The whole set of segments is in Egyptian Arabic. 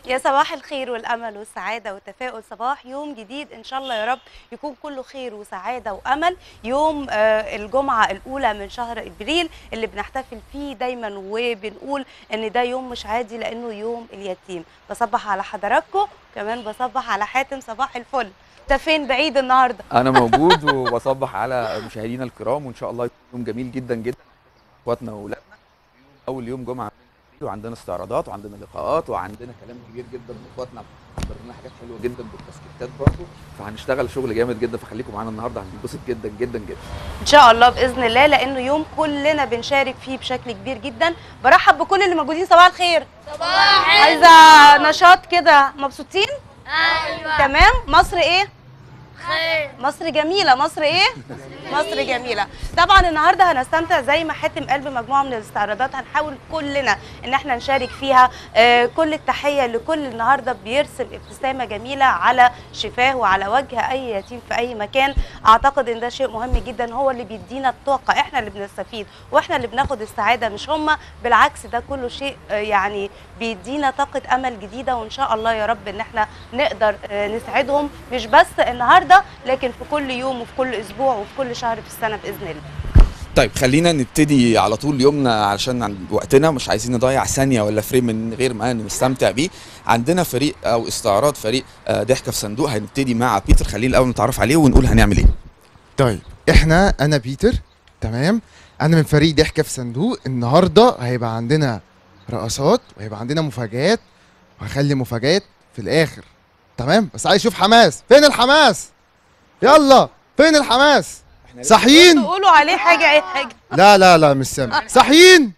يا صباح الخير والامل والسعاده والتفاؤل صباح يوم جديد ان شاء الله يا رب يكون كله خير وسعاده وامل يوم آه، الجمعه الاولى من شهر ابريل اللي بنحتفل فيه دايما وبنقول ان ده يوم مش عادي لانه يوم اليتيم بصبح على حضراتكم كمان بصبح على حاتم صباح الفل انت فين بعيد النهارده انا موجود وبصبح على مشاهدينا الكرام وان شاء الله يكون يوم جميل جدا جدا اخواتنا واولادنا اول يوم جمعه وعندنا استعراضات وعندنا لقاءات وعندنا كلام كبير جدا من اخواتنا حضر لنا حاجات حلوه جدا بالتسكيتات برضه فهنشتغل شغل جامد جدا فخليكم معانا النهارده هننبسط جدا جدا جدا ان شاء الله باذن الله لانه يوم كلنا بنشارك فيه بشكل كبير جدا برحب بكل اللي موجودين صباح الخير صباح عايزه نشاط كده مبسوطين ايوه تمام مصر ايه خير مصر جميله مصر ايه مصر جميله طبعا النهارده هنستمتع زي ما حاتم قال بمجموعه من الاستعراضات هنحاول كلنا ان احنا نشارك فيها آه كل التحيه لكل النهارده بيرسم ابتسامه جميله على شفاه وعلى وجه اي يتيم في اي مكان اعتقد ان ده شيء مهم جدا هو اللي بيدينا الطاقه احنا اللي بنستفيد واحنا اللي بناخد السعاده مش هم بالعكس ده كله شيء آه يعني بيدينا طاقه امل جديده وان شاء الله يا رب ان احنا نقدر آه نساعدهم مش بس النهارده لكن في كل يوم وفي كل اسبوع وفي كل شهر في السنه باذن الله طيب خلينا نبتدي على طول يومنا علشان عن وقتنا مش عايزين نضيع ثانيه ولا فريم من غير ما نستمتع بيه عندنا فريق او استعراض فريق آه، ضحكه في صندوق هنبتدي مع بيتر خلينا الاول نتعرف عليه ونقول هنعمل ايه طيب احنا انا بيتر تمام انا من فريق ضحكه في صندوق النهارده هيبقى عندنا رقصات وهيبقى عندنا مفاجآت وهخلي مفاجآت في الاخر تمام بس عايز اشوف حماس فين الحماس يلا فين الحماس صاحيين تقولوا عليه حاجه اي حاجه لا لا لا مش سامع صاحيين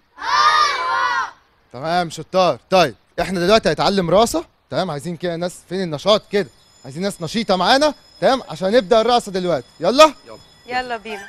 تمام شطار طيب احنا دلوقتي هنتعلم رقصه تمام عايزين كده ناس فين النشاط كده عايزين ناس نشيطه معانا تمام عشان نبدا الرقصه دلوقتي يلا يلا بينا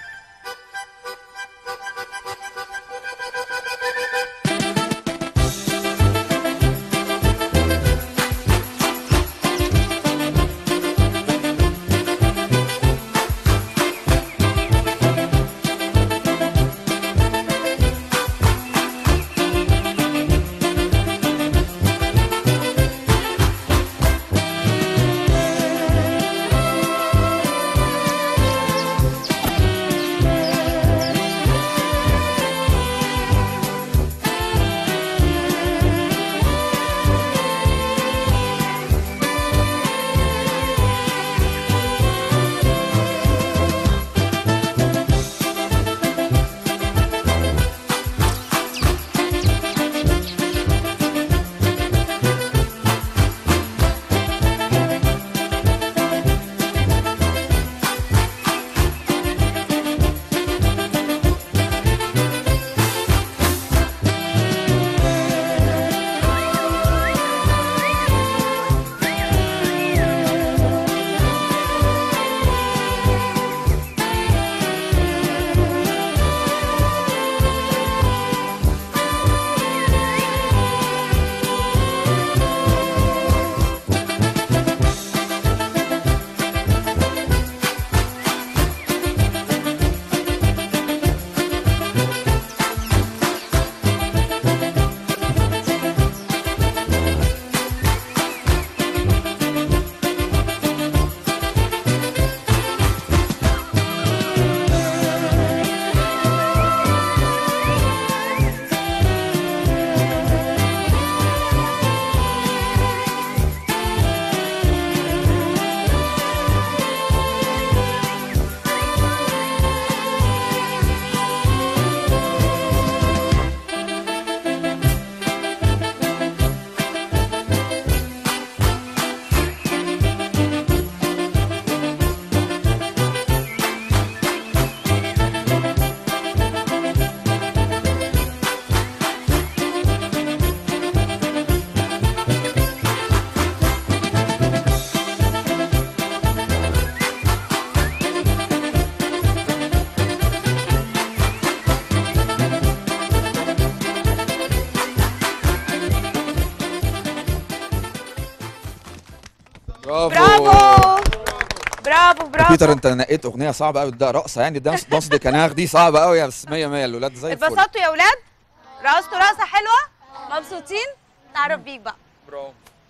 برافو برافو برافو برافو بيتر انت نقيت اغنيه صعبه قوي ده رقصه يعني دانس دانس دي كناغ دي صعبه قوي بس 100 100 الاولاد زي الفل اتبسطتوا يا اولاد رقصتوا رقصه حلوه مبسوطين تعرف بيك بقى برافو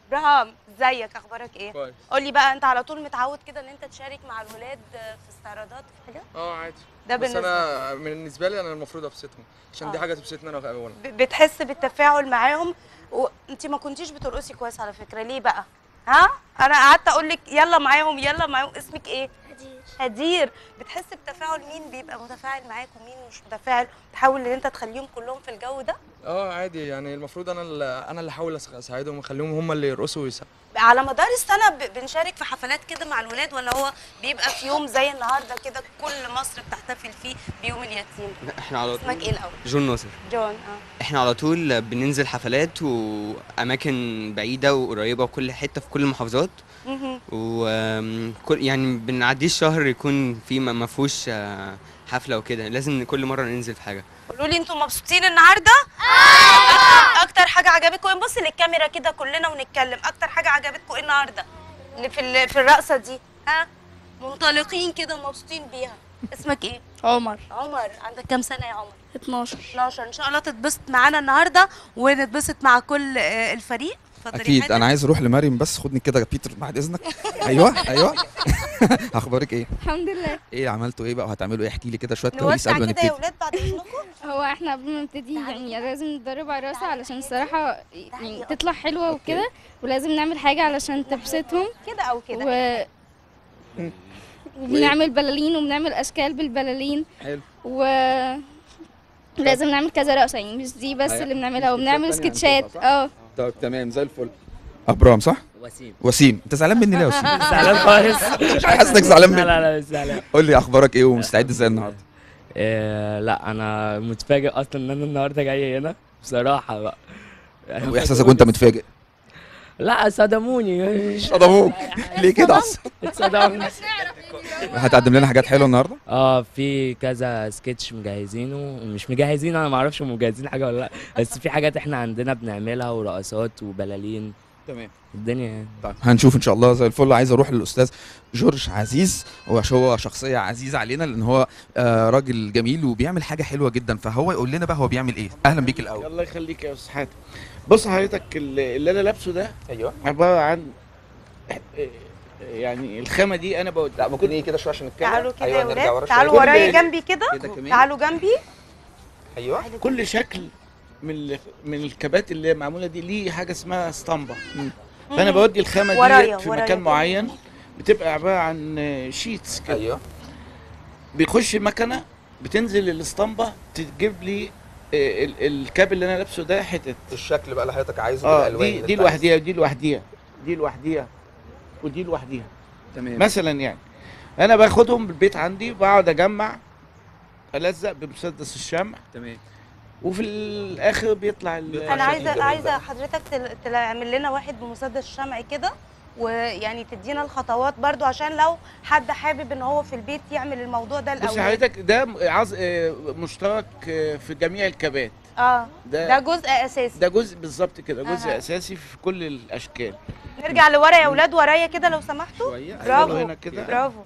ابراهام ازيك اخبارك ايه كويس قول لي بقى انت على طول متعود كده ان انت تشارك مع الولاد في استعراضات في حاجه اه عادي ده بس بالنسبه انا بالنسبه لي انا المفروض ابسطهم عشان دي آه. حاجه تبسطني انا اولا ب- بتحس بالتفاعل معاهم وانت ما كنتيش بترقصي كويس على فكره ليه بقى ها انا قعدت اقول لك يلا معاهم يلا معاهم اسمك ايه هدير هدير بتحس بتفاعل مين بيبقى متفاعل معاك ومين مش متفاعل تحاول ان انت تخليهم كلهم في الجو ده اه عادي يعني المفروض انا اللي انا اللي احاول أس- اساعدهم واخليهم هم اللي يرقصوا ويساعدوا على مدار السنه ب- بنشارك في حفلات كده مع الولاد ولا هو بيبقى في يوم زي النهارده كده كل مصر بتحتفل فيه بيوم اليتيم احنا على اسمك طول اي الاول جون ناصر جون اه احنا على طول بننزل حفلات واماكن بعيده وقريبه وكل حته في كل المحافظات مهم. وكل يعني بنعديش شهر يكون في ما ما فيهوش آه، حفله وكده لازم كل مره ننزل في حاجه قولوا لي انتوا مبسوطين النهارده؟ اه اكتر حاجه عجبتكم ايه نبص للكاميرا كده كلنا ونتكلم اكتر حاجه عجبتكم ايه النهارده اللي في ال- في الرقصه دي ها منطلقين كده مبسوطين بيها اسمك ايه عمر عمر عندك كام سنه يا عمر 12 12 ان شاء الله تتبسط معانا النهارده ونتبسط مع كل آه، الفريق اتفضلي اكيد حاتم. انا عايز اروح لمريم بس خدني كده يا بيتر بعد اذنك ايوه ايوه اخبارك ايه الحمد لله ايه عملتوا ايه بقى وهتعملوا ايه احكي لي كده شويه كواليس نوسع قبل ما كده يا نبتدي ولاد بعد اذنكم هو احنا قبل ما نبتدي يعني لازم نتدرب على الرقصة علشان الصراحة يعني تطلع حلوة أوكي. وكده ولازم نعمل حاجة علشان تبسطهم كده او كده و وبنعمل بلالين وبنعمل اشكال بالبلالين حلو و لازم نعمل كذا رقصة يعني مش دي بس أيوة. اللي بنعملها في وبنعمل سكتشات سكتشات تانية اه طب تمام زي الفل ابرام صح وسيم وسيم انت زعلان مني ليه يا وسيم زعلان خالص حاسس انك زعلان لا مني لا لا مش زعلان قول لي اخبارك ايه ومستعد ازاي النهارده إيه لا انا متفاجئ اصلا ان انا النهارده جاي هنا بصراحه بقى واحساسك وانت متفاجئ لا صدموني صدموك ليه كده اصلا اتصدمت هتقدم لنا حاجات حلوه النهارده اه في كذا سكتش مجهزينه مش مجهزين انا ما اعرفش هم مجهزين حاجه ولا لا بس في حاجات احنا عندنا بنعملها ورقصات وبلالين تمام الدنيا يعني طيب هنشوف ان شاء الله زي الفل عايز اروح للاستاذ جورج عزيز هو هو شخصيه عزيزه علينا لان هو آه راجل جميل وبيعمل حاجه حلوه جدا فهو يقول لنا بقى هو بيعمل ايه اهلا بيك الاول الله يخليك يا استاذ حاتم بص حضرتك اللي اللي انا لابسه ده ايوه عباره عن يعني الخامه دي انا بود لا ممكن ايه كده شويه عشان نتكلم تعالوا كده أيوة، يا نرجع ورا ولاد شوية. تعالوا كل- ورايا جنبي كده كده كمان تعالوا جنبي ايوه كل شكل من ال- من الكبات اللي معموله دي ليه حاجه اسمها اسطمبه فانا بودي الخامه ورايا- دي في ورايا مكان كده. معين بتبقى عباره عن شيتس كده ايوه بيخش المكنه بتنزل الاسطمبه تجيب لي آه، ال- الكاب اللي انا لابسه ده حتت الشكل بقى اللي حضرتك عايزه اه بالالوان دي اللي دي أنت عايزها. لوحديها ودي لوحديها دي لوحديها ودي لوحديها تمام مثلا يعني انا باخدهم بالبيت عندي بقعد اجمع الزق بمسدس الشمع تمام وفي الاخر بيطلع ال- انا عشان عايزه يجرب عايزه بقى. حضرتك تل- تعمل لنا واحد بمسدس شمعي كده ويعني تدينا الخطوات برضو عشان لو حد حابب ان هو في البيت يعمل الموضوع ده بص الاول حضرتك ده عز... آه، مشترك آه، في جميع الكبات اه ده ده جزء اساسي ده جزء بالظبط كده جزء أها. اساسي في كل الاشكال نرجع لورا يا اولاد ورايا كده لو سمحتوا شويه برافو. أيوة هنا كده برافو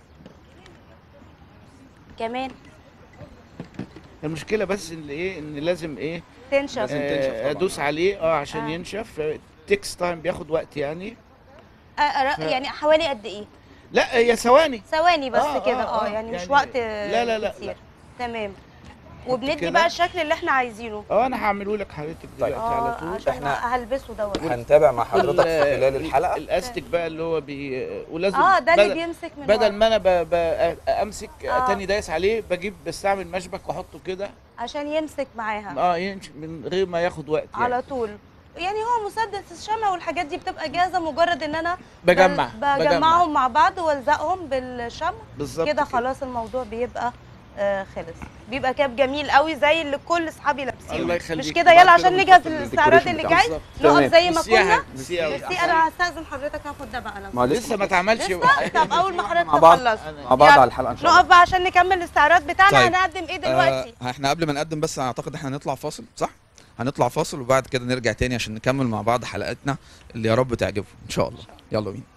كمان المشكله بس ان ايه ان لازم ايه تنشف لازم تنشف آه، طبعاً. ادوس عليه اه عشان آه. ينشف تكس تايم بياخد وقت يعني آه، آه، يعني حوالي قد ايه لا هي ثواني ثواني بس آه، كده آه، اه آه، يعني مش يعني وقت لا، لا، لا، كتير لا. تمام وبندي كده. بقى الشكل اللي احنا عايزينه اه انا هعمله لك حضرتك دلوقتي على اه طول عشان إحنا- هلبسه دوت هنتابع مع حضرتك وال- في خلال الحلقه الاستيك بقى اللي هو بي ولازم اه ده اللي بدل- بيمسك من بدل ورا. ما انا ب... ب... امسك آه. تاني دايس عليه بجيب بستعمل مشبك واحطه كده عشان يمسك معاها اه ينش من غير ما ياخد وقت يعني. على طول يعني هو مسدس الشمع والحاجات دي بتبقى جاهزه مجرد ان انا بجمع بل- بجمعهم مع بعض والزقهم بالشمع بالظبط كده خلاص الموضوع بيبقى آه خلص بيبقى كاب جميل قوي زي اللي كل اصحابي الله لابسينه يخليك مش كده يلا بعد كده عشان نجهز بنحط ال- الاستعراض اللي جاي بالظبط. نقف زي ما ميرسي يا كنا حاج، ميرسي أوي. ميرسي انا هستاذن حضرتك هاخد ده بقى لو ما لسه ما اتعملش لسه طب اول ما حضرتك مع بعض. تخلص مع بعض يلا. على الحلقه ان شاء الله نقف بقى عشان نكمل الاستعراض بتاعنا طيب. هنقدم ايه دلوقتي آه احنا قبل ما نقدم بس اعتقد احنا هنطلع فاصل صح هنطلع فاصل وبعد كده نرجع تاني عشان نكمل مع بعض حلقتنا اللي يا رب تعجبكم ان شاء الله يلا بينا